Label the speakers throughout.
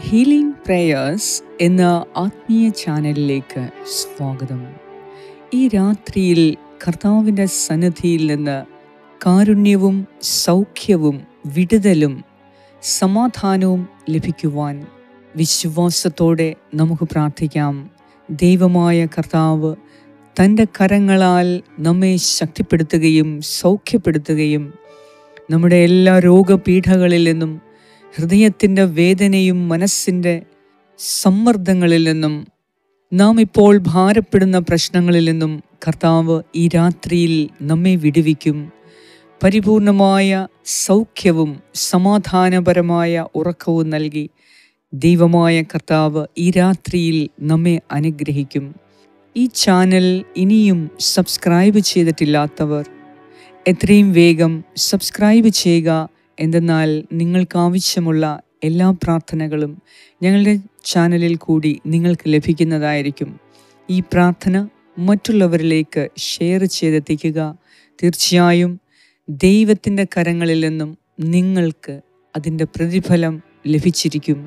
Speaker 1: healing prayers എന്ന ആത്മീയ ചാനലിലേക്ക് സ്വാഗതം ഈ രാത്രിയിൽ കർത്താവിൻ്റെ സന്നിധിയിൽ നിന്ന് കാരുണ്യവും സൗഖ്യവും വിടുതലും സമാധാനവും ലഭിക്കുവാൻ വിശ്വാസത്തോടെ നമുക്ക് പ്രാർത്ഥിക്കാം ദൈവമായ കർത്താവ് തൻ്റെ കരങ്ങളാൽ നമ്മെ ശക്തിപ്പെടുത്തുകയും സൗഖ്യപ്പെടുത്തുകയും നമ്മുടെ എല്ലാ രോഗപീഠകളിൽ നിന്നും ഹൃദയത്തിൻ്റെ വേദനയും മനസ്സിൻ്റെ സമ്മർദ്ദങ്ങളിൽ നിന്നും നാം ഇപ്പോൾ ഭാരപ്പെടുന്ന പ്രശ്നങ്ങളിൽ നിന്നും കർത്താവ് ഈ രാത്രിയിൽ നമ്മെ വിടുവിക്കും പരിപൂർണമായ സൗഖ്യവും സമാധാനപരമായ ഉറക്കവും നൽകി ദൈവമായ കർത്താവ് ഈ രാത്രിയിൽ നമ്മെ അനുഗ്രഹിക്കും ഈ ചാനൽ ഇനിയും സബ്സ്ക്രൈബ് ചെയ്തിട്ടില്ലാത്തവർ എത്രയും വേഗം സബ്സ്ക്രൈബ് ചെയ്യുക എന്തെന്നാൽ നിങ്ങൾക്ക് ആവശ്യമുള്ള എല്ലാ പ്രാർത്ഥനകളും ഞങ്ങളുടെ ചാനലിൽ കൂടി നിങ്ങൾക്ക് ലഭിക്കുന്നതായിരിക്കും ഈ പ്രാർത്ഥന മറ്റുള്ളവരിലേക്ക് ഷെയർ ചെയ്തെത്തിക്കുക തീർച്ചയായും ദൈവത്തിൻ്റെ കരങ്ങളിൽ നിന്നും നിങ്ങൾക്ക് അതിൻ്റെ പ്രതിഫലം ലഭിച്ചിരിക്കും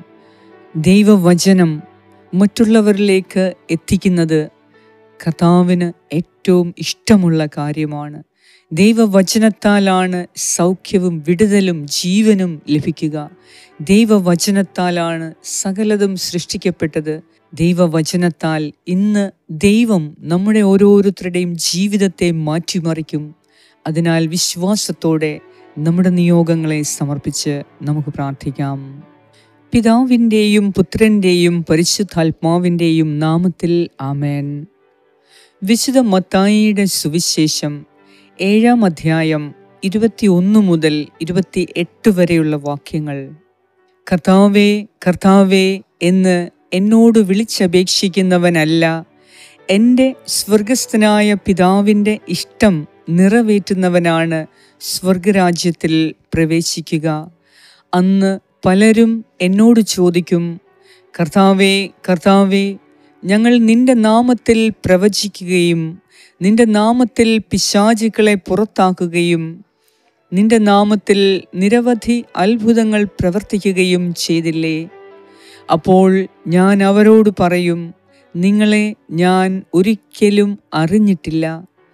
Speaker 1: ദൈവവചനം മറ്റുള്ളവരിലേക്ക് എത്തിക്കുന്നത് കർത്താവിന് ഏറ്റവും ഇഷ്ടമുള്ള കാര്യമാണ് ദൈവവചനത്താലാണ് സൗഖ്യവും വിടുതലും ജീവനും ലഭിക്കുക ദൈവവചനത്താലാണ് സകലതും സൃഷ്ടിക്കപ്പെട്ടത് ദൈവവചനത്താൽ ഇന്ന് ദൈവം നമ്മുടെ ഓരോരുത്തരുടെയും ജീവിതത്തെ മാറ്റിമറിക്കും അതിനാൽ വിശ്വാസത്തോടെ നമ്മുടെ നിയോഗങ്ങളെ സമർപ്പിച്ച് നമുക്ക് പ്രാർത്ഥിക്കാം പിതാവിൻ്റെയും പുത്രൻ്റെയും പരിശുദ്ധാത്മാവിൻ്റെയും നാമത്തിൽ ആമേൻ വിശുദ്ധ മത്തായിയുടെ സുവിശേഷം ഏഴാം അധ്യായം ഇരുപത്തിയൊന്ന് മുതൽ ഇരുപത്തി എട്ട് വരെയുള്ള വാക്യങ്ങൾ കർത്താവേ കർത്താവേ എന്ന് എന്നോട് വിളിച്ചപേക്ഷിക്കുന്നവനല്ല എൻ്റെ സ്വർഗസ്ഥനായ പിതാവിൻ്റെ ഇഷ്ടം നിറവേറ്റുന്നവനാണ് സ്വർഗരാജ്യത്തിൽ പ്രവേശിക്കുക അന്ന് പലരും എന്നോട് ചോദിക്കും കർത്താവേ കർത്താവേ ഞങ്ങൾ നിന്റെ നാമത്തിൽ പ്രവചിക്കുകയും നിന്റെ നാമത്തിൽ പിശാചുക്കളെ പുറത്താക്കുകയും നിന്റെ നാമത്തിൽ നിരവധി അത്ഭുതങ്ങൾ പ്രവർത്തിക്കുകയും ചെയ്തില്ലേ അപ്പോൾ ഞാൻ അവരോട് പറയും നിങ്ങളെ ഞാൻ ഒരിക്കലും അറിഞ്ഞിട്ടില്ല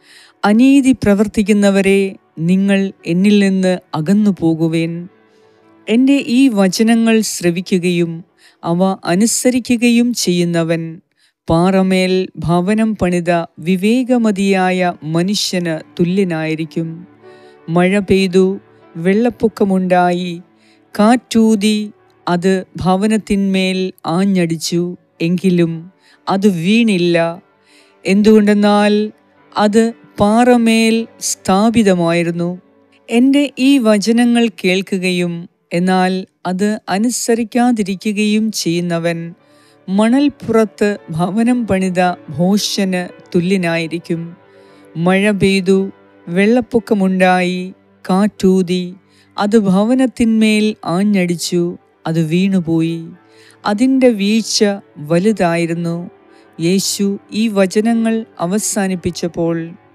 Speaker 1: അനീതി പ്രവർത്തിക്കുന്നവരെ നിങ്ങൾ എന്നിൽ നിന്ന് അകന്നു പോകുവേൻ എൻ്റെ ഈ വചനങ്ങൾ ശ്രവിക്കുകയും അവ അനുസരിക്കുകയും ചെയ്യുന്നവൻ പാറമേൽ ഭവനം പണിത വിവേകമതിയായ മനുഷ്യന് തുല്യനായിരിക്കും മഴ പെയ്തു വെള്ളപ്പൊക്കമുണ്ടായി കാറ്റൂതി അത് ഭവനത്തിന്മേൽ ആഞ്ഞടിച്ചു എങ്കിലും അത് വീണില്ല എന്തുകൊണ്ടെന്നാൽ അത് പാറമേൽ സ്ഥാപിതമായിരുന്നു എൻ്റെ ഈ വചനങ്ങൾ കേൾക്കുകയും എന്നാൽ അത് അനുസരിക്കാതിരിക്കുകയും ചെയ്യുന്നവൻ മണൽപ്പുറത്ത് ഭവനം പണിത ഭോഷന് തുല്യനായിരിക്കും മഴ പെയ്തു വെള്ളപ്പൊക്കമുണ്ടായി കാറ്റൂതി അത് ഭവനത്തിന്മേൽ ആഞ്ഞടിച്ചു അത് വീണുപോയി അതിൻ്റെ വീഴ്ച വലുതായിരുന്നു യേശു ഈ വചനങ്ങൾ അവസാനിപ്പിച്ചപ്പോൾ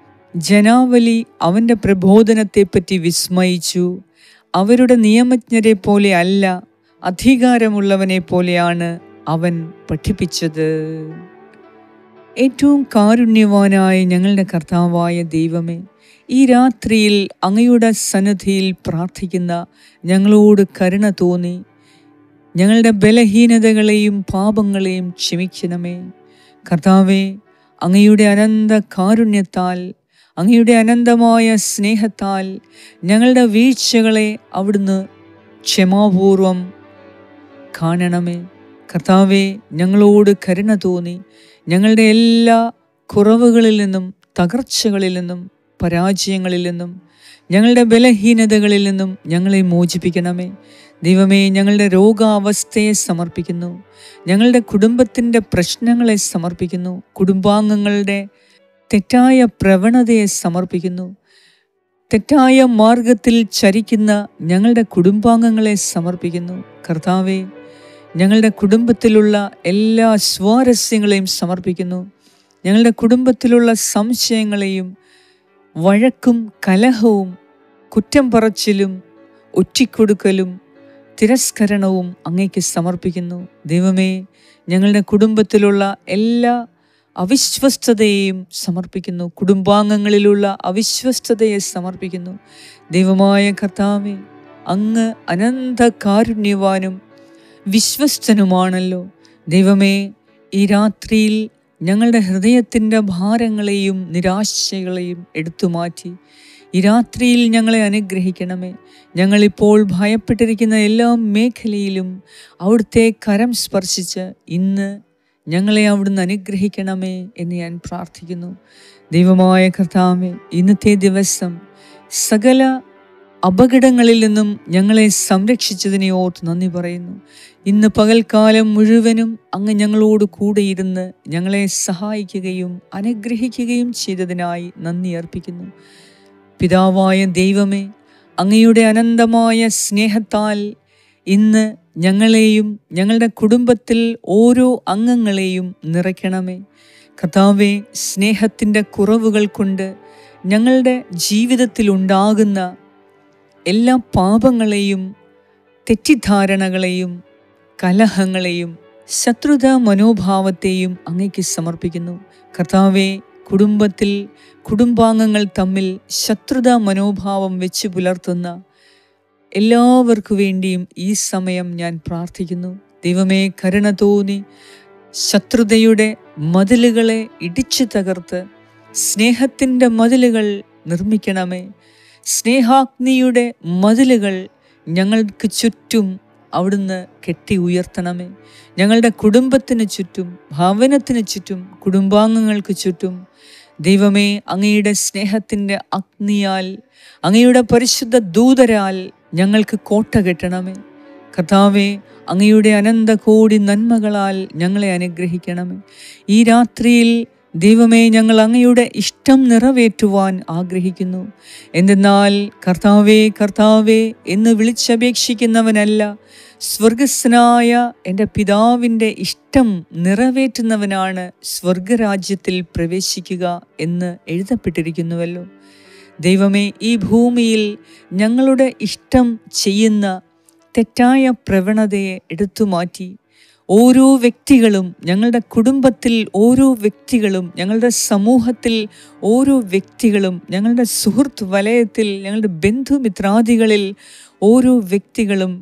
Speaker 1: ജനാവലി അവൻ്റെ പ്രബോധനത്തെപ്പറ്റി വിസ്മയിച്ചു അവരുടെ നിയമജ്ഞരെ പോലെ അല്ല അധികാരമുള്ളവനെ പോലെയാണ് അവൻ പഠിപ്പിച്ചത് ഏറ്റവും കാരുണ്യവാനായ ഞങ്ങളുടെ കർത്താവായ ദൈവമേ ഈ രാത്രിയിൽ അങ്ങയുടെ സന്നദ്ധിയിൽ പ്രാർത്ഥിക്കുന്ന ഞങ്ങളോട് കരുണ തോന്നി ഞങ്ങളുടെ ബലഹീനതകളെയും പാപങ്ങളെയും ക്ഷമിക്കണമേ കർത്താവെ അങ്ങയുടെ അനന്ത കാരുണ്യത്താൽ അങ്ങയുടെ അനന്തമായ സ്നേഹത്താൽ ഞങ്ങളുടെ വീഴ്ചകളെ അവിടുന്ന് ക്ഷമാപൂർവം കാണണമേ കർത്താവെ ഞങ്ങളോട് കരുണ തോന്നി ഞങ്ങളുടെ എല്ലാ കുറവുകളിൽ നിന്നും തകർച്ചകളിൽ നിന്നും പരാജയങ്ങളിൽ നിന്നും ഞങ്ങളുടെ ബലഹീനതകളിൽ നിന്നും ഞങ്ങളെ മോചിപ്പിക്കണമേ ദൈവമേ ഞങ്ങളുടെ രോഗാവസ്ഥയെ സമർപ്പിക്കുന്നു ഞങ്ങളുടെ കുടുംബത്തിൻ്റെ പ്രശ്നങ്ങളെ സമർപ്പിക്കുന്നു കുടുംബാംഗങ്ങളുടെ തെറ്റായ പ്രവണതയെ സമർപ്പിക്കുന്നു തെറ്റായ മാർഗത്തിൽ ചരിക്കുന്ന ഞങ്ങളുടെ കുടുംബാംഗങ്ങളെ സമർപ്പിക്കുന്നു കർത്താവെ ഞങ്ങളുടെ കുടുംബത്തിലുള്ള എല്ലാ സ്വാരസ്യങ്ങളെയും സമർപ്പിക്കുന്നു ഞങ്ങളുടെ കുടുംബത്തിലുള്ള സംശയങ്ങളെയും വഴക്കും കലഹവും കുറ്റം പറച്ചിലും ഒറ്റിക്കൊടുക്കലും തിരസ്കരണവും അങ്ങേക്ക് സമർപ്പിക്കുന്നു ദൈവമേ ഞങ്ങളുടെ കുടുംബത്തിലുള്ള എല്ലാ അവിശ്വസ്തതയെയും സമർപ്പിക്കുന്നു കുടുംബാംഗങ്ങളിലുള്ള അവിശ്വസ്തതയെ സമർപ്പിക്കുന്നു ദൈവമായ കർത്താവെ അങ്ങ് അനന്ത കാരുണ്യവാനും വിശ്വസ്തനുമാണല്ലോ ദൈവമേ ഈ രാത്രിയിൽ ഞങ്ങളുടെ ഹൃദയത്തിൻ്റെ ഭാരങ്ങളെയും നിരാശകളെയും എടുത്തു മാറ്റി ഈ രാത്രിയിൽ ഞങ്ങളെ അനുഗ്രഹിക്കണമേ ഞങ്ങളിപ്പോൾ ഭയപ്പെട്ടിരിക്കുന്ന എല്ലാ മേഖലയിലും അവിടുത്തെ കരം സ്പർശിച്ച് ഇന്ന് ഞങ്ങളെ അവിടുന്ന് അനുഗ്രഹിക്കണമേ എന്ന് ഞാൻ പ്രാർത്ഥിക്കുന്നു ദൈവമായ കർത്താവെ ഇന്നത്തെ ദിവസം സകല അപകടങ്ങളിൽ നിന്നും ഞങ്ങളെ സംരക്ഷിച്ചതിനെ ഓർത്ത് നന്ദി പറയുന്നു ഇന്ന് പകൽക്കാലം മുഴുവനും അങ്ങ് ഞങ്ങളോട് കൂടെയിരുന്ന് ഞങ്ങളെ സഹായിക്കുകയും അനുഗ്രഹിക്കുകയും ചെയ്തതിനായി നന്ദി അർപ്പിക്കുന്നു പിതാവായ ദൈവമേ അങ്ങയുടെ അനന്തമായ സ്നേഹത്താൽ ഇന്ന് ഞങ്ങളെയും ഞങ്ങളുടെ കുടുംബത്തിൽ ഓരോ അംഗങ്ങളെയും നിറയ്ക്കണമേ കർത്താവെ സ്നേഹത്തിൻ്റെ കുറവുകൾ കൊണ്ട് ഞങ്ങളുടെ ജീവിതത്തിൽ ഉണ്ടാകുന്ന എല്ലാ പാപങ്ങളെയും തെറ്റിദ്ധാരണകളെയും കലഹങ്ങളെയും ശത്രുത മനോഭാവത്തെയും അങ്ങയ്ക്ക് സമർപ്പിക്കുന്നു കർത്താവെ കുടുംബത്തിൽ കുടുംബാംഗങ്ങൾ തമ്മിൽ ശത്രുത മനോഭാവം വെച്ച് പുലർത്തുന്ന എല്ലാവർക്കു വേണ്ടിയും ഈ സമയം ഞാൻ പ്രാർത്ഥിക്കുന്നു ദൈവമേ കരുണ തോന്നി ശത്രുതയുടെ മതിലുകളെ ഇടിച്ചു തകർത്ത് സ്നേഹത്തിൻ്റെ മതിലുകൾ നിർമ്മിക്കണമേ സ്നേഹാഗ്നിയുടെ മതിലുകൾ ഞങ്ങൾക്ക് ചുറ്റും അവിടുന്ന് കെട്ടി ഉയർത്തണമേ ഞങ്ങളുടെ കുടുംബത്തിന് ചുറ്റും ഭവനത്തിന് ചുറ്റും കുടുംബാംഗങ്ങൾക്ക് ചുറ്റും ദൈവമേ അങ്ങയുടെ സ്നേഹത്തിൻ്റെ അഗ്നിയാൽ അങ്ങയുടെ പരിശുദ്ധ ദൂതരാൽ ഞങ്ങൾക്ക് കോട്ട കെട്ടണമേ കർത്താവെ അങ്ങയുടെ അനന്ത കോടി നന്മകളാൽ ഞങ്ങളെ അനുഗ്രഹിക്കണമേ ഈ രാത്രിയിൽ ദൈവമേ ഞങ്ങൾ അങ്ങയുടെ ഇഷ്ടം നിറവേറ്റുവാൻ ആഗ്രഹിക്കുന്നു എന്തെന്നാൽ കർത്താവേ കർത്താവേ എന്ന് വിളിച്ചപേക്ഷിക്കുന്നവനല്ല സ്വർഗസ്നായ എൻ്റെ പിതാവിൻ്റെ ഇഷ്ടം നിറവേറ്റുന്നവനാണ് സ്വർഗരാജ്യത്തിൽ പ്രവേശിക്കുക എന്ന് എഴുതപ്പെട്ടിരിക്കുന്നുവല്ലോ ദൈവമേ ഈ ഭൂമിയിൽ ഞങ്ങളുടെ ഇഷ്ടം ചെയ്യുന്ന തെറ്റായ പ്രവണതയെ എടുത്തുമാറ്റി ഓരോ വ്യക്തികളും ഞങ്ങളുടെ കുടുംബത്തിൽ ഓരോ വ്യക്തികളും ഞങ്ങളുടെ സമൂഹത്തിൽ ഓരോ വ്യക്തികളും ഞങ്ങളുടെ സുഹൃത്ത് വലയത്തിൽ ഞങ്ങളുടെ ബന്ധുമിത്രാദികളിൽ ഓരോ വ്യക്തികളും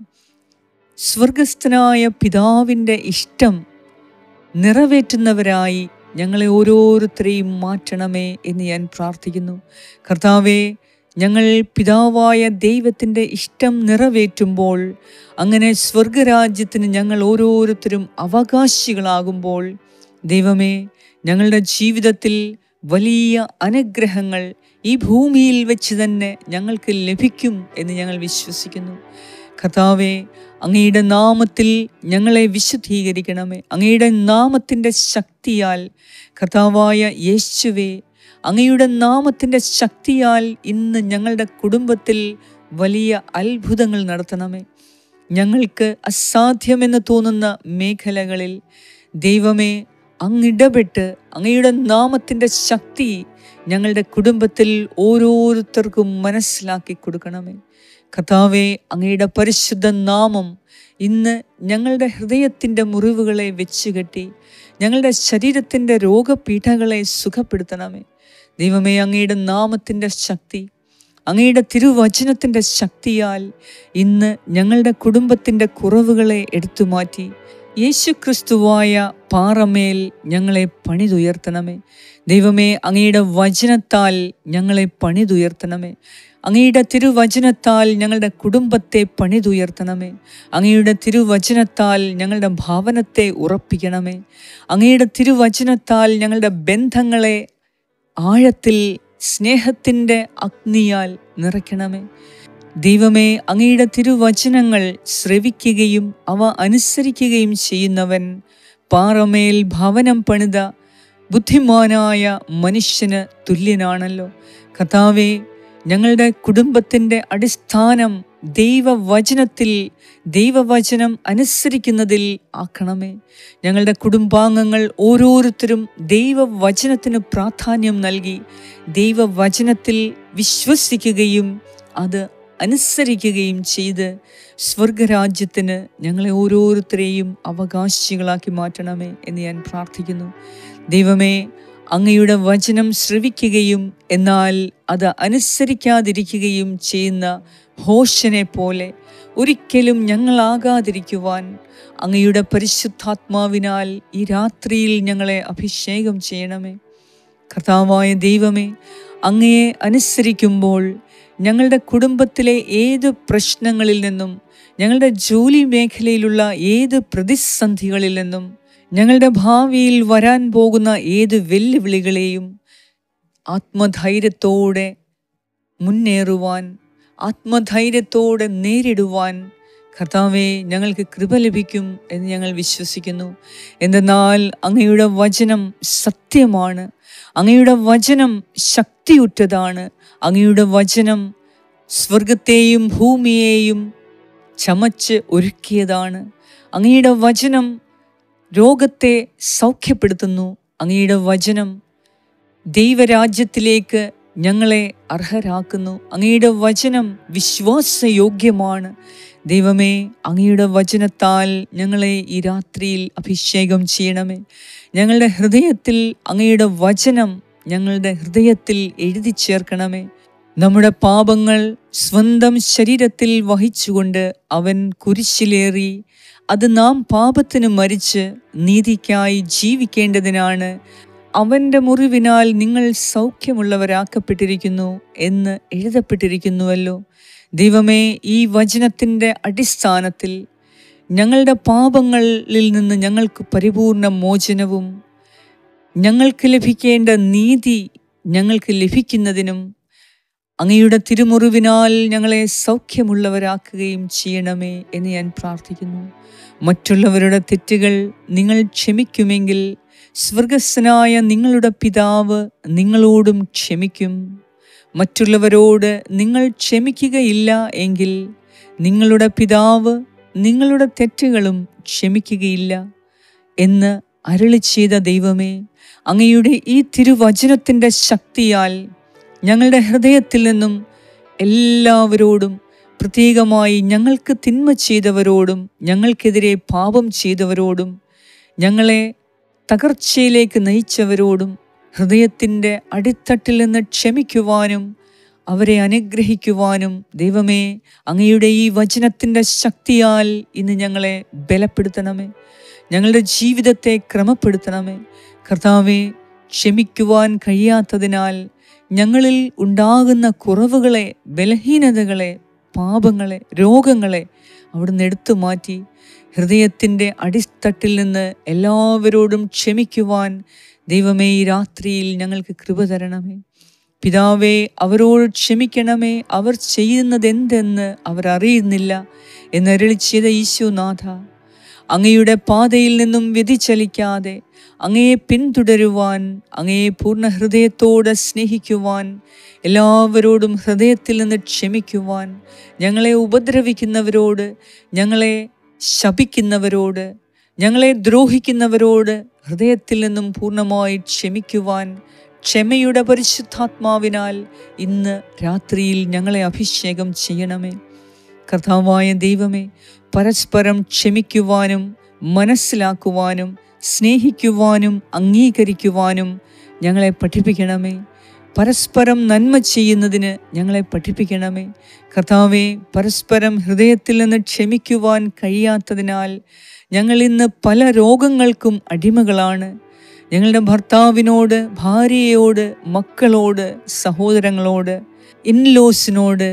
Speaker 1: സ്വർഗസ്ഥനായ പിതാവിൻ്റെ ഇഷ്ടം നിറവേറ്റുന്നവരായി ഞങ്ങളെ ഓരോരുത്തരെയും മാറ്റണമേ എന്ന് ഞാൻ പ്രാർത്ഥിക്കുന്നു കർത്താവെ ഞങ്ങൾ പിതാവായ ദൈവത്തിൻ്റെ ഇഷ്ടം നിറവേറ്റുമ്പോൾ അങ്ങനെ സ്വർഗരാജ്യത്തിന് ഞങ്ങൾ ഓരോരുത്തരും അവകാശികളാകുമ്പോൾ ദൈവമേ ഞങ്ങളുടെ ജീവിതത്തിൽ വലിയ അനുഗ്രഹങ്ങൾ ഈ ഭൂമിയിൽ വെച്ച് തന്നെ ഞങ്ങൾക്ക് ലഭിക്കും എന്ന് ഞങ്ങൾ വിശ്വസിക്കുന്നു കർത്താവെ അങ്ങയുടെ നാമത്തിൽ ഞങ്ങളെ വിശുദ്ധീകരിക്കണമേ അങ്ങയുടെ നാമത്തിൻ്റെ ശക്തിയാൽ കർത്താവായ യേശുവെ അങ്ങയുടെ നാമത്തിൻ്റെ ശക്തിയാൽ ഇന്ന് ഞങ്ങളുടെ കുടുംബത്തിൽ വലിയ അത്ഭുതങ്ങൾ നടത്തണമേ ഞങ്ങൾക്ക് അസാധ്യമെന്ന് തോന്നുന്ന മേഖലകളിൽ ദൈവമേ അങ്ങിടപെട്ട് അങ്ങയുടെ നാമത്തിൻ്റെ ശക്തി ഞങ്ങളുടെ കുടുംബത്തിൽ ഓരോരുത്തർക്കും മനസ്സിലാക്കി കൊടുക്കണമേ കഥാവെ അങ്ങയുടെ പരിശുദ്ധ നാമം ഇന്ന് ഞങ്ങളുടെ ഹൃദയത്തിൻ്റെ മുറിവുകളെ വെച്ചുകെട്ടി ഞങ്ങളുടെ ശരീരത്തിൻ്റെ രോഗപീഠകളെ സുഖപ്പെടുത്തണമേ ദൈവമേ അങ്ങയുടെ നാമത്തിൻ്റെ ശക്തി അങ്ങയുടെ തിരുവചനത്തിൻ്റെ ശക്തിയാൽ ഇന്ന് ഞങ്ങളുടെ കുടുംബത്തിൻ്റെ കുറവുകളെ എടുത്തു മാറ്റി യേശുക്രിസ്തുവായ പാറമേൽ ഞങ്ങളെ പണിതുയർത്തണമേ ദൈവമേ അങ്ങയുടെ വചനത്താൽ ഞങ്ങളെ പണിതുയർത്തണമേ അങ്ങയുടെ തിരുവചനത്താൽ ഞങ്ങളുടെ കുടുംബത്തെ പണിതുയർത്തണമേ അങ്ങയുടെ തിരുവചനത്താൽ ഞങ്ങളുടെ ഭാവനത്തെ ഉറപ്പിക്കണമേ അങ്ങയുടെ തിരുവചനത്താൽ ഞങ്ങളുടെ ബന്ധങ്ങളെ ആഴത്തിൽ സ്നേഹത്തിൻ്റെ അഗ്നിയാൽ നിറയ്ക്കണമേ ദൈവമേ അങ്ങയുടെ തിരുവചനങ്ങൾ ശ്രവിക്കുകയും അവ അനുസരിക്കുകയും ചെയ്യുന്നവൻ പാറമേൽ ഭവനം പണിത ബുദ്ധിമാനായ മനുഷ്യന് തുല്യനാണല്ലോ കഥാവേ ഞങ്ങളുടെ കുടുംബത്തിൻ്റെ അടിസ്ഥാനം ദൈവവചനത്തിൽ ദൈവവചനം അനുസരിക്കുന്നതിൽ ആക്കണമേ ഞങ്ങളുടെ കുടുംബാംഗങ്ങൾ ഓരോരുത്തരും ദൈവവചനത്തിന് പ്രാധാന്യം നൽകി ദൈവവചനത്തിൽ വിശ്വസിക്കുകയും അത് അനുസരിക്കുകയും ചെയ്ത് സ്വർഗരാജ്യത്തിന് ഞങ്ങളെ ഓരോരുത്തരെയും അവകാശികളാക്കി മാറ്റണമേ എന്ന് ഞാൻ പ്രാർത്ഥിക്കുന്നു ദൈവമേ അങ്ങയുടെ വചനം ശ്രവിക്കുകയും എന്നാൽ അത് അനുസരിക്കാതിരിക്കുകയും ചെയ്യുന്ന ഹോഷനെ പോലെ ഒരിക്കലും ഞങ്ങളാകാതിരിക്കുവാൻ അങ്ങയുടെ പരിശുദ്ധാത്മാവിനാൽ ഈ രാത്രിയിൽ ഞങ്ങളെ അഭിഷേകം ചെയ്യണമേ കർത്താവായ ദൈവമേ അങ്ങയെ അനുസരിക്കുമ്പോൾ ഞങ്ങളുടെ കുടുംബത്തിലെ ഏത് പ്രശ്നങ്ങളിൽ നിന്നും ഞങ്ങളുടെ ജോലി മേഖലയിലുള്ള ഏത് പ്രതിസന്ധികളിൽ നിന്നും ഞങ്ങളുടെ ഭാവിയിൽ വരാൻ പോകുന്ന ഏത് വെല്ലുവിളികളെയും ആത്മധൈര്യത്തോടെ മുന്നേറുവാൻ ആത്മധൈര്യത്തോടെ നേരിടുവാൻ കർത്താവെ ഞങ്ങൾക്ക് കൃപ ലഭിക്കും എന്ന് ഞങ്ങൾ വിശ്വസിക്കുന്നു എന്തെന്നാൽ അങ്ങയുടെ വചനം സത്യമാണ് അങ്ങയുടെ വചനം ശക്തിയുറ്റതാണ് അങ്ങയുടെ വചനം സ്വർഗത്തെയും ഭൂമിയെയും ചമച്ച് ഒരുക്കിയതാണ് അങ്ങയുടെ വചനം രോഗത്തെ സൗഖ്യപ്പെടുത്തുന്നു അങ്ങയുടെ വചനം ദൈവരാജ്യത്തിലേക്ക് ഞങ്ങളെ അർഹരാക്കുന്നു അങ്ങയുടെ വചനം വിശ്വാസയോഗ്യമാണ് ദൈവമേ അങ്ങയുടെ വചനത്താൽ ഞങ്ങളെ ഈ രാത്രിയിൽ അഭിഷേകം ചെയ്യണമേ ഞങ്ങളുടെ ഹൃദയത്തിൽ അങ്ങയുടെ വചനം ഞങ്ങളുടെ ഹൃദയത്തിൽ എഴുതി ചേർക്കണമേ നമ്മുടെ പാപങ്ങൾ സ്വന്തം ശരീരത്തിൽ വഹിച്ചുകൊണ്ട് അവൻ കുരിശിലേറി അത് നാം പാപത്തിന് മരിച്ച് നീതിക്കായി ജീവിക്കേണ്ടതിനാണ് അവൻ്റെ മുറിവിനാൽ നിങ്ങൾ സൗഖ്യമുള്ളവരാക്കപ്പെട്ടിരിക്കുന്നു എന്ന് എഴുതപ്പെട്ടിരിക്കുന്നുവല്ലോ ദൈവമേ ഈ വചനത്തിൻ്റെ അടിസ്ഥാനത്തിൽ ഞങ്ങളുടെ പാപങ്ങളിൽ നിന്ന് ഞങ്ങൾക്ക് പരിപൂർണ മോചനവും ഞങ്ങൾക്ക് ലഭിക്കേണ്ട നീതി ഞങ്ങൾക്ക് ലഭിക്കുന്നതിനും അങ്ങയുടെ തിരുമുറിവിനാൽ ഞങ്ങളെ സൗഖ്യമുള്ളവരാക്കുകയും ചെയ്യണമേ എന്ന് ഞാൻ പ്രാർത്ഥിക്കുന്നു മറ്റുള്ളവരുടെ തെറ്റുകൾ നിങ്ങൾ ക്ഷമിക്കുമെങ്കിൽ സ്വർഗസ്വനായ നിങ്ങളുടെ പിതാവ് നിങ്ങളോടും ക്ഷമിക്കും മറ്റുള്ളവരോട് നിങ്ങൾ ക്ഷമിക്കുകയില്ല എങ്കിൽ നിങ്ങളുടെ പിതാവ് നിങ്ങളുടെ തെറ്റുകളും ക്ഷമിക്കുകയില്ല എന്ന് അരുളി ചെയ്ത ദൈവമേ അങ്ങയുടെ ഈ തിരുവചനത്തിൻ്റെ ശക്തിയാൽ ഞങ്ങളുടെ ഹൃദയത്തിൽ നിന്നും എല്ലാവരോടും പ്രത്യേകമായി ഞങ്ങൾക്ക് തിന്മ ചെയ്തവരോടും ഞങ്ങൾക്കെതിരെ പാപം ചെയ്തവരോടും ഞങ്ങളെ തകർച്ചയിലേക്ക് നയിച്ചവരോടും ഹൃദയത്തിൻ്റെ അടിത്തട്ടിൽ നിന്ന് ക്ഷമിക്കുവാനും അവരെ അനുഗ്രഹിക്കുവാനും ദൈവമേ അങ്ങയുടെ ഈ വചനത്തിൻ്റെ ശക്തിയാൽ ഇന്ന് ഞങ്ങളെ ബലപ്പെടുത്തണമേ ഞങ്ങളുടെ ജീവിതത്തെ ക്രമപ്പെടുത്തണമേ കർത്താവെ ക്ഷമിക്കുവാൻ കഴിയാത്തതിനാൽ ഞങ്ങളിൽ ഉണ്ടാകുന്ന കുറവുകളെ ബലഹീനതകളെ പാപങ്ങളെ രോഗങ്ങളെ അവിടുന്ന് എടുത്തു മാറ്റി ഹൃദയത്തിൻ്റെ അടിത്തട്ടിൽ നിന്ന് എല്ലാവരോടും ക്ഷമിക്കുവാൻ ദൈവമേ ഈ രാത്രിയിൽ ഞങ്ങൾക്ക് കൃപ തരണമേ പിതാവേ അവരോട് ക്ഷമിക്കണമേ അവർ ചെയ്യുന്നത് എന്തെന്ന് അവർ അറിയുന്നില്ല എന്നരളി ചെയ്ത ഈശോനാഥ അങ്ങയുടെ പാതയിൽ നിന്നും വ്യതിചലിക്കാതെ അങ്ങയെ പിന്തുടരുവാൻ അങ്ങയെ പൂർണ്ണ ഹൃദയത്തോടെ സ്നേഹിക്കുവാൻ എല്ലാവരോടും ഹൃദയത്തിൽ നിന്ന് ക്ഷമിക്കുവാൻ ഞങ്ങളെ ഉപദ്രവിക്കുന്നവരോട് ഞങ്ങളെ ശപിക്കുന്നവരോട് ഞങ്ങളെ ദ്രോഹിക്കുന്നവരോട് ഹൃദയത്തിൽ നിന്നും പൂർണ്ണമായി ക്ഷമിക്കുവാൻ ക്ഷമയുടെ പരിശുദ്ധാത്മാവിനാൽ ഇന്ന് രാത്രിയിൽ ഞങ്ങളെ അഭിഷേകം ചെയ്യണമേ കർത്താവായ ദൈവമേ പരസ്പരം ക്ഷമിക്കുവാനും മനസ്സിലാക്കുവാനും സ്നേഹിക്കുവാനും അംഗീകരിക്കുവാനും ഞങ്ങളെ പഠിപ്പിക്കണമേ പരസ്പരം നന്മ ചെയ്യുന്നതിന് ഞങ്ങളെ പഠിപ്പിക്കണമേ കർത്താവെ പരസ്പരം ഹൃദയത്തിൽ നിന്ന് ക്ഷമിക്കുവാൻ കഴിയാത്തതിനാൽ ഞങ്ങൾ ഇന്ന് പല രോഗങ്ങൾക്കും അടിമകളാണ് ഞങ്ങളുടെ ഭർത്താവിനോട് ഭാര്യയോട് മക്കളോട് സഹോദരങ്ങളോട് ഇൻലോസിനോട്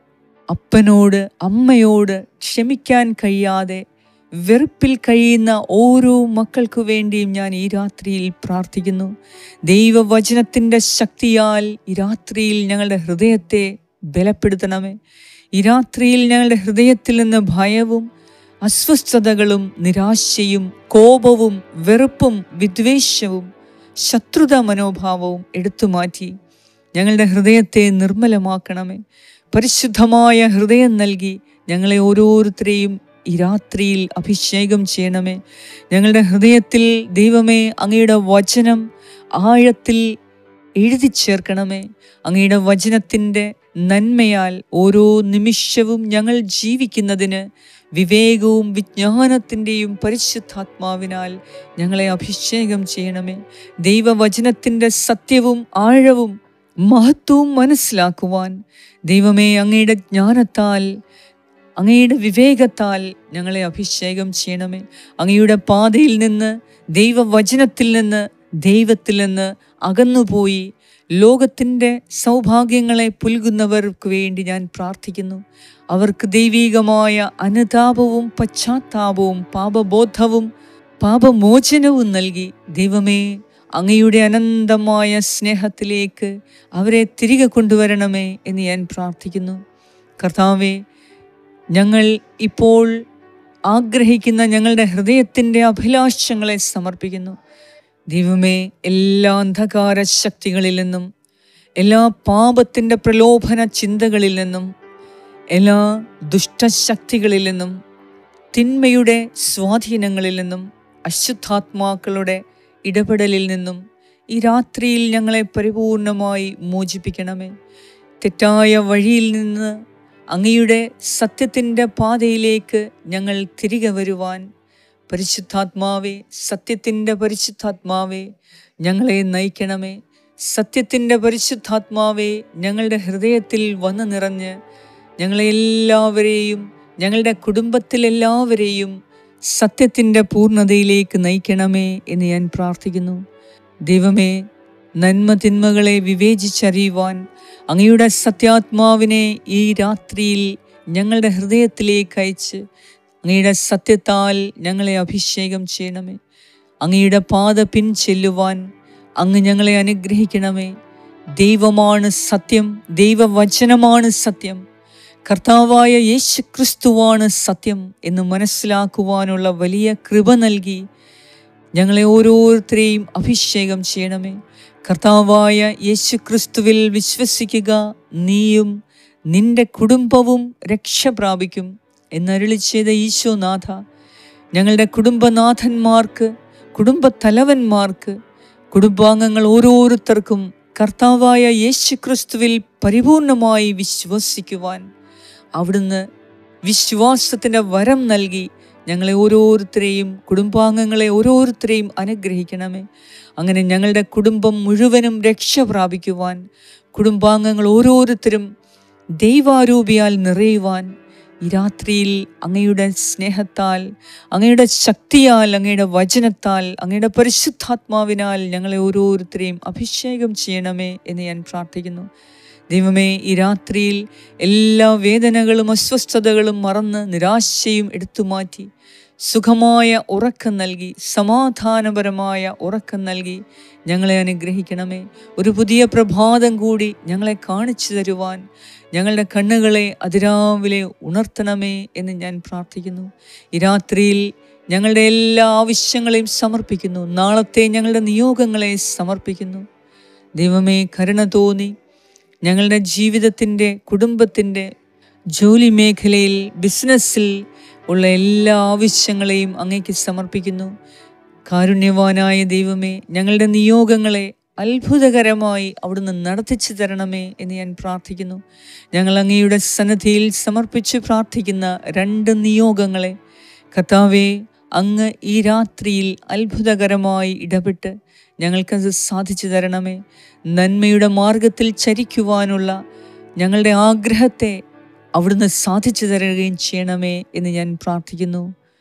Speaker 1: അപ്പനോട് അമ്മയോട് ക്ഷമിക്കാൻ കഴിയാതെ വെറുപ്പിൽ കഴിയുന്ന ഓരോ മക്കൾക്കു വേണ്ടിയും ഞാൻ ഈ രാത്രിയിൽ പ്രാർത്ഥിക്കുന്നു ദൈവവചനത്തിൻ്റെ ശക്തിയാൽ ഈ രാത്രിയിൽ ഞങ്ങളുടെ ഹൃദയത്തെ ബലപ്പെടുത്തണമേ ഈ രാത്രിയിൽ ഞങ്ങളുടെ ഹൃദയത്തിൽ നിന്ന് ഭയവും അസ്വസ്ഥതകളും നിരാശയും കോപവും വെറുപ്പും വിദ്വേഷവും ശത്രുത മനോഭാവവും എടുത്തുമാറ്റി ഞങ്ങളുടെ ഹൃദയത്തെ നിർമ്മലമാക്കണമേ പരിശുദ്ധമായ ഹൃദയം നൽകി ഞങ്ങളെ ഓരോരുത്തരെയും ഈ രാത്രിയിൽ അഭിഷേകം ചെയ്യണമേ ഞങ്ങളുടെ ഹൃദയത്തിൽ ദൈവമേ അങ്ങയുടെ വചനം ആഴത്തിൽ എഴുതി ചേർക്കണമേ അങ്ങയുടെ വചനത്തിൻ്റെ നന്മയാൽ ഓരോ നിമിഷവും ഞങ്ങൾ ജീവിക്കുന്നതിന് വിവേകവും വിജ്ഞാനത്തിൻ്റെയും പരിശുദ്ധാത്മാവിനാൽ ഞങ്ങളെ അഭിഷേകം ചെയ്യണമേ ദൈവവചനത്തിൻ്റെ സത്യവും ആഴവും മഹത്വവും മനസ്സിലാക്കുവാൻ ദൈവമേ അങ്ങയുടെ ജ്ഞാനത്താൽ അങ്ങയുടെ വിവേകത്താൽ ഞങ്ങളെ അഭിഷേകം ചെയ്യണമേ അങ്ങയുടെ പാതയിൽ നിന്ന് ദൈവവചനത്തിൽ നിന്ന് ദൈവത്തിൽ നിന്ന് അകന്നുപോയി ലോകത്തിൻ്റെ സൗഭാഗ്യങ്ങളെ പുൽകുന്നവർക്ക് വേണ്ടി ഞാൻ പ്രാർത്ഥിക്കുന്നു അവർക്ക് ദൈവീകമായ അനുതാപവും പശ്ചാത്താപവും പാപബോധവും പാപമോചനവും നൽകി ദൈവമേ അങ്ങയുടെ അനന്തമായ സ്നേഹത്തിലേക്ക് അവരെ തിരികെ കൊണ്ടുവരണമേ എന്ന് ഞാൻ പ്രാർത്ഥിക്കുന്നു കർത്താവെ ഞങ്ങൾ ഇപ്പോൾ ആഗ്രഹിക്കുന്ന ഞങ്ങളുടെ ഹൃദയത്തിൻ്റെ അഭിലാഷങ്ങളെ സമർപ്പിക്കുന്നു ദൈവമേ എല്ലാ അന്ധകാര ശക്തികളിൽ നിന്നും എല്ലാ പാപത്തിൻ്റെ പ്രലോഭന ചിന്തകളിൽ നിന്നും എല്ലാ ദുഷ്ടശക്തികളിൽ നിന്നും തിന്മയുടെ സ്വാധീനങ്ങളിൽ നിന്നും അശുദ്ധാത്മാക്കളുടെ ഇടപെടലിൽ നിന്നും ഈ രാത്രിയിൽ ഞങ്ങളെ പരിപൂർണമായി മോചിപ്പിക്കണമേ തെറ്റായ വഴിയിൽ നിന്ന് അങ്ങയുടെ സത്യത്തിൻ്റെ പാതയിലേക്ക് ഞങ്ങൾ തിരികെ വരുവാൻ പരിശുദ്ധാത്മാവേ സത്യത്തിൻ്റെ പരിശുദ്ധാത്മാവേ ഞങ്ങളെ നയിക്കണമേ സത്യത്തിൻ്റെ പരിശുദ്ധാത്മാവേ ഞങ്ങളുടെ ഹൃദയത്തിൽ വന്നു നിറഞ്ഞ് ഞങ്ങളെ എല്ലാവരെയും ഞങ്ങളുടെ കുടുംബത്തിലെല്ലാവരെയും സത്യത്തിൻ്റെ പൂർണ്ണതയിലേക്ക് നയിക്കണമേ എന്ന് ഞാൻ പ്രാർത്ഥിക്കുന്നു ദൈവമേ നന്മ തിന്മകളെ വിവേചിച്ചറിയുവാൻ അങ്ങയുടെ സത്യാത്മാവിനെ ഈ രാത്രിയിൽ ഞങ്ങളുടെ ഹൃദയത്തിലേക്ക് അയച്ച് അങ്ങയുടെ സത്യത്താൽ ഞങ്ങളെ അഭിഷേകം ചെയ്യണമേ അങ്ങയുടെ പാത പിൻചെല്ലുവാൻ അങ്ങ് ഞങ്ങളെ അനുഗ്രഹിക്കണമേ ദൈവമാണ് സത്യം ദൈവവചനമാണ് സത്യം കർത്താവായ യേശു ക്രിസ്തുവാണ് സത്യം എന്ന് മനസ്സിലാക്കുവാനുള്ള വലിയ കൃപ നൽകി ഞങ്ങളെ ഓരോരുത്തരെയും അഭിഷേകം ചെയ്യണമേ കർത്താവായ യേശു ക്രിസ്തുവിൽ വിശ്വസിക്കുക നീയും നിന്റെ കുടുംബവും രക്ഷ പ്രാപിക്കും എന്നരുളി ചെയ്ത ഈശോനാഥ ഞങ്ങളുടെ കുടുംബനാഥന്മാർക്ക് കുടുംബത്തലവന്മാർക്ക് കുടുംബാംഗങ്ങൾ ഓരോരുത്തർക്കും കർത്താവായ യേശു ക്രിസ്തുവിൽ പരിപൂർണമായി വിശ്വസിക്കുവാൻ അവിടുന്ന് വിശ്വാസത്തിൻ്റെ വരം നൽകി ഞങ്ങളെ ഓരോരുത്തരെയും കുടുംബാംഗങ്ങളെ ഓരോരുത്തരെയും അനുഗ്രഹിക്കണമേ അങ്ങനെ ഞങ്ങളുടെ കുടുംബം മുഴുവനും രക്ഷ പ്രാപിക്കുവാൻ കുടുംബാംഗങ്ങൾ ഓരോരുത്തരും ദൈവാരൂപിയാൽ നിറയുവാൻ ഈ രാത്രിയിൽ അങ്ങയുടെ സ്നേഹത്താൽ അങ്ങയുടെ ശക്തിയാൽ അങ്ങയുടെ വചനത്താൽ അങ്ങയുടെ പരിശുദ്ധാത്മാവിനാൽ ഞങ്ങളെ ഓരോരുത്തരെയും അഭിഷേകം ചെയ്യണമേ എന്ന് ഞാൻ പ്രാർത്ഥിക്കുന്നു ദൈവമേ ഈ രാത്രിയിൽ എല്ലാ വേദനകളും അസ്വസ്ഥതകളും മറന്ന് നിരാശയും എടുത്തു മാറ്റി സുഖമായ ഉറക്കം നൽകി സമാധാനപരമായ ഉറക്കം നൽകി ഞങ്ങളെ അനുഗ്രഹിക്കണമേ ഒരു പുതിയ പ്രഭാതം കൂടി ഞങ്ങളെ കാണിച്ചു തരുവാൻ ഞങ്ങളുടെ കണ്ണുകളെ അതിരാവിലെ ഉണർത്തണമേ എന്ന് ഞാൻ പ്രാർത്ഥിക്കുന്നു ഈ രാത്രിയിൽ ഞങ്ങളുടെ എല്ലാ ആവശ്യങ്ങളെയും സമർപ്പിക്കുന്നു നാളത്തെ ഞങ്ങളുടെ നിയോഗങ്ങളെ സമർപ്പിക്കുന്നു ദൈവമേ കരുണ തോന്നി ഞങ്ങളുടെ ജീവിതത്തിൻ്റെ കുടുംബത്തിൻ്റെ ജോലി മേഖലയിൽ ബിസിനസ്സിൽ ഉള്ള എല്ലാ ആവശ്യങ്ങളെയും അങ്ങേക്ക് സമർപ്പിക്കുന്നു കാരുണ്യവാനായ ദൈവമേ ഞങ്ങളുടെ നിയോഗങ്ങളെ അത്ഭുതകരമായി അവിടുന്ന് നടത്തിച്ചു തരണമേ എന്ന് ഞാൻ പ്രാർത്ഥിക്കുന്നു ഞങ്ങൾ അങ്ങയുടെ സന്നദ്ധിയിൽ സമർപ്പിച്ച് പ്രാർത്ഥിക്കുന്ന രണ്ട് നിയോഗങ്ങളെ കർത്താവെ അങ്ങ് ഈ രാത്രിയിൽ അത്ഭുതകരമായി ഇടപെട്ട് ഞങ്ങൾക്കത് സാധിച്ചു തരണമേ നന്മയുടെ മാർഗത്തിൽ ചരിക്കുവാനുള്ള ഞങ്ങളുടെ ആഗ്രഹത്തെ അവിടുന്ന് സാധിച്ചു തരുകയും ചെയ്യണമേ എന്ന് ഞാൻ പ്രാർത്ഥിക്കുന്നു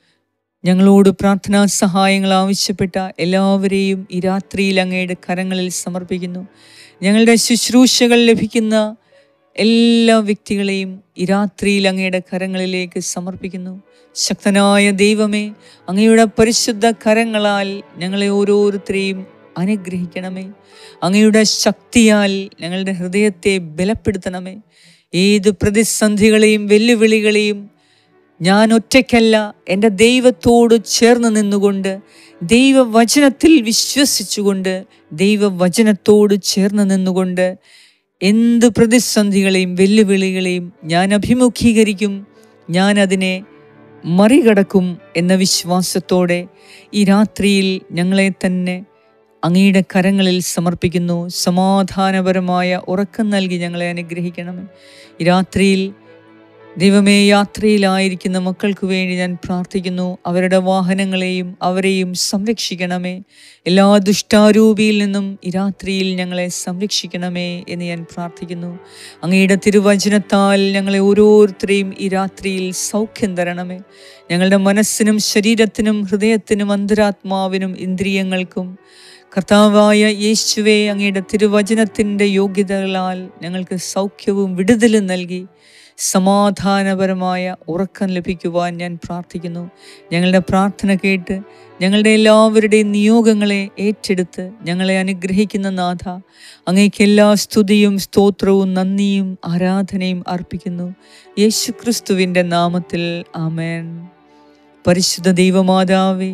Speaker 1: ഞങ്ങളോട് പ്രാർത്ഥനാ സഹായങ്ങൾ ആവശ്യപ്പെട്ട എല്ലാവരെയും ഈ രാത്രിയിൽ അങ്ങയുടെ കരങ്ങളിൽ സമർപ്പിക്കുന്നു ഞങ്ങളുടെ ശുശ്രൂഷകൾ ലഭിക്കുന്ന എല്ലാ വ്യക്തികളെയും ഈ രാത്രിയിൽ അങ്ങയുടെ കരങ്ങളിലേക്ക് സമർപ്പിക്കുന്നു ശക്തനായ ദൈവമേ അങ്ങയുടെ പരിശുദ്ധ കരങ്ങളാൽ ഞങ്ങളെ ഓരോരുത്തരെയും അനുഗ്രഹിക്കണമേ അങ്ങയുടെ ശക്തിയാൽ ഞങ്ങളുടെ ഹൃദയത്തെ ബലപ്പെടുത്തണമേ ഏത് പ്രതിസന്ധികളെയും വെല്ലുവിളികളെയും ഞാൻ ഒറ്റയ്ക്കല്ല എൻ്റെ ദൈവത്തോട് ചേർന്ന് നിന്നുകൊണ്ട് ദൈവവചനത്തിൽ വിശ്വസിച്ചുകൊണ്ട് ദൈവവചനത്തോട് ചേർന്ന് നിന്നുകൊണ്ട് എന്ത് പ്രതിസന്ധികളെയും വെല്ലുവിളികളെയും ഞാൻ അഭിമുഖീകരിക്കും ഞാൻ അതിനെ മറികടക്കും എന്ന വിശ്വാസത്തോടെ ഈ രാത്രിയിൽ ഞങ്ങളെ തന്നെ അങ്ങയുടെ കരങ്ങളിൽ സമർപ്പിക്കുന്നു സമാധാനപരമായ ഉറക്കം നൽകി ഞങ്ങളെ അനുഗ്രഹിക്കണമേ ഈ രാത്രിയിൽ ദൈവമേ യാത്രയിലായിരിക്കുന്ന മക്കൾക്ക് വേണ്ടി ഞാൻ പ്രാർത്ഥിക്കുന്നു അവരുടെ വാഹനങ്ങളെയും അവരെയും സംരക്ഷിക്കണമേ എല്ലാ ദുഷ്ടാരൂപിയിൽ നിന്നും ഈ രാത്രിയിൽ ഞങ്ങളെ സംരക്ഷിക്കണമേ എന്ന് ഞാൻ പ്രാർത്ഥിക്കുന്നു അങ്ങയുടെ തിരുവചനത്താൽ ഞങ്ങളെ ഓരോരുത്തരെയും ഈ രാത്രിയിൽ സൗഖ്യം തരണമേ ഞങ്ങളുടെ മനസ്സിനും ശരീരത്തിനും ഹൃദയത്തിനും അന്തരാത്മാവിനും ഇന്ദ്രിയങ്ങൾക്കും കർത്താവായ യേശുവെ അങ്ങയുടെ തിരുവചനത്തിൻ്റെ യോഗ്യതകളാൽ ഞങ്ങൾക്ക് സൗഖ്യവും വിടുതലും നൽകി സമാധാനപരമായ ഉറക്കം ലഭിക്കുവാൻ ഞാൻ പ്രാർത്ഥിക്കുന്നു ഞങ്ങളുടെ പ്രാർത്ഥന കേട്ട് ഞങ്ങളുടെ എല്ലാവരുടെയും നിയോഗങ്ങളെ ഏറ്റെടുത്ത് ഞങ്ങളെ അനുഗ്രഹിക്കുന്ന നാഥ അങ്ങേക്ക് എല്ലാ സ്തുതിയും സ്തോത്രവും നന്ദിയും ആരാധനയും അർപ്പിക്കുന്നു യേശു ക്രിസ്തുവിൻ്റെ നാമത്തിൽ ആമേൻ പരിശുദ്ധ ദൈവമാതാവേ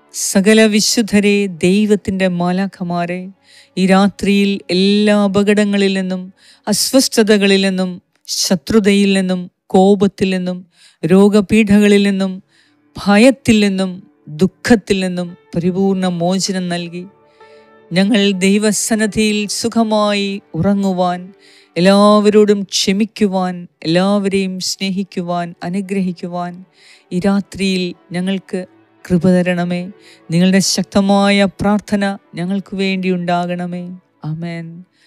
Speaker 1: സകല വിശുദ്ധരെ ദൈവത്തിൻ്റെ മാലാഖമാരെ ഈ രാത്രിയിൽ എല്ലാ അപകടങ്ങളിൽ നിന്നും അസ്വസ്ഥതകളിൽ നിന്നും ശത്രുതയിൽ നിന്നും കോപത്തിൽ നിന്നും രോഗപീഠകളിൽ നിന്നും ഭയത്തിൽ നിന്നും ദുഃഖത്തിൽ നിന്നും പരിപൂർണ മോചനം നൽകി ഞങ്ങൾ ദൈവസന്നദ്ധിയിൽ സുഖമായി ഉറങ്ങുവാൻ എല്ലാവരോടും ക്ഷമിക്കുവാൻ എല്ലാവരെയും സ്നേഹിക്കുവാൻ അനുഗ്രഹിക്കുവാൻ ഈ രാത്രിയിൽ ഞങ്ങൾക്ക് കൃപ തരണമേ നിങ്ങളുടെ ശക്തമായ പ്രാർത്ഥന ഞങ്ങൾക്ക് വേണ്ടി ഉണ്ടാകണമേ ആമേൻ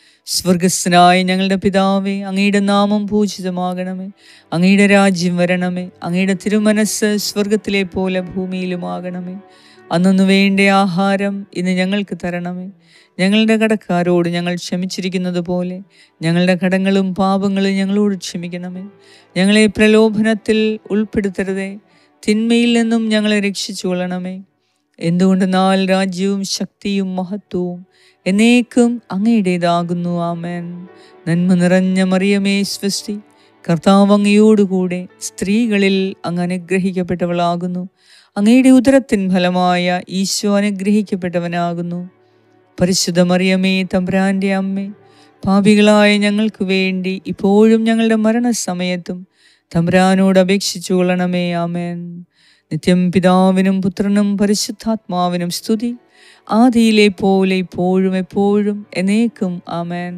Speaker 1: സ്വർഗസ്നായ ഞങ്ങളുടെ പിതാവേ അങ്ങയുടെ നാമം പൂജിതമാകണമേ അങ്ങയുടെ രാജ്യം വരണമേ അങ്ങയുടെ തിരുമനസ് സ്വർഗത്തിലെ പോലെ ഭൂമിയിലുമാകണമേ അന്നു വേണ്ട ആഹാരം ഇന്ന് ഞങ്ങൾക്ക് തരണമേ ഞങ്ങളുടെ കടക്കാരോട് ഞങ്ങൾ ക്ഷമിച്ചിരിക്കുന്നത് പോലെ ഞങ്ങളുടെ കടങ്ങളും പാപങ്ങളും ഞങ്ങളോട് ക്ഷമിക്കണമേ ഞങ്ങളെ പ്രലോഭനത്തിൽ ഉൾപ്പെടുത്തരുതേ തിന്മയിൽ നിന്നും ഞങ്ങളെ രക്ഷിച്ചു കൊള്ളണമേ എന്തുകൊണ്ടെന്നാൽ രാജ്യവും ശക്തിയും മഹത്വവും എന്നേക്കും അങ്ങയുടേതാകുന്നു ആമേൻ നന്മ നിറഞ്ഞ മറിയമേ സ്വസ്തി കർത്താവ് അങ്ങയോടുകൂടെ സ്ത്രീകളിൽ അങ്ങ് അനുഗ്രഹിക്കപ്പെട്ടവളാകുന്നു അങ്ങയുടെ ഉദരത്തിൻ ഫലമായ ഈശോ അനുഗ്രഹിക്കപ്പെട്ടവനാകുന്നു പരിശുദ്ധ മറിയമേ തമ്പ്രാൻ്റെ അമ്മേ പാപികളായ ഞങ്ങൾക്ക് വേണ്ടി ഇപ്പോഴും ഞങ്ങളുടെ മരണസമയത്തും തമ്പ്രാനോട് അപേക്ഷിച്ചു കൊള്ളണമേ ആമേൻ നിത്യം പിതാവിനും പുത്രനും പരിശുദ്ധാത്മാവിനും സ്തുതി ആദിയിലെ പോലെ ഇപ്പോഴും എപ്പോഴും എന്നേക്കും ആമേൻ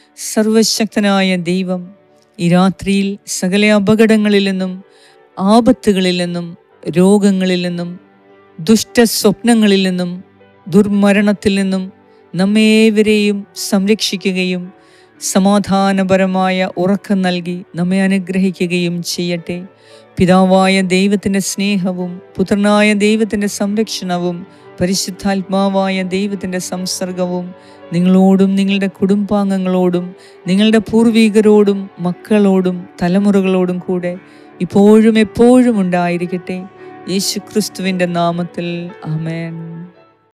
Speaker 1: സർവശക്തനായ ദൈവം ഈ രാത്രിയിൽ സകല അപകടങ്ങളിൽ നിന്നും ആപത്തുകളിൽ നിന്നും രോഗങ്ങളിൽ നിന്നും ദുഷ്ടസ്വപ്നങ്ങളിൽ നിന്നും ദുർമരണത്തിൽ നിന്നും നമ്മേവരെയും സംരക്ഷിക്കുകയും സമാധാനപരമായ ഉറക്കം നൽകി നമ്മെ അനുഗ്രഹിക്കുകയും ചെയ്യട്ടെ പിതാവായ ദൈവത്തിൻ്റെ സ്നേഹവും പുത്രനായ ദൈവത്തിൻ്റെ സംരക്ഷണവും പരിശുദ്ധാത്മാവായ ദൈവത്തിൻ്റെ സംസർഗവും നിങ്ങളോടും നിങ്ങളുടെ കുടുംബാംഗങ്ങളോടും നിങ്ങളുടെ പൂർവികരോടും മക്കളോടും തലമുറകളോടും കൂടെ ഇപ്പോഴും എപ്പോഴും ഉണ്ടായിരിക്കട്ടെ യേശു ക്രിസ്തുവിൻ്റെ നാമത്തിൽ ആമേൻ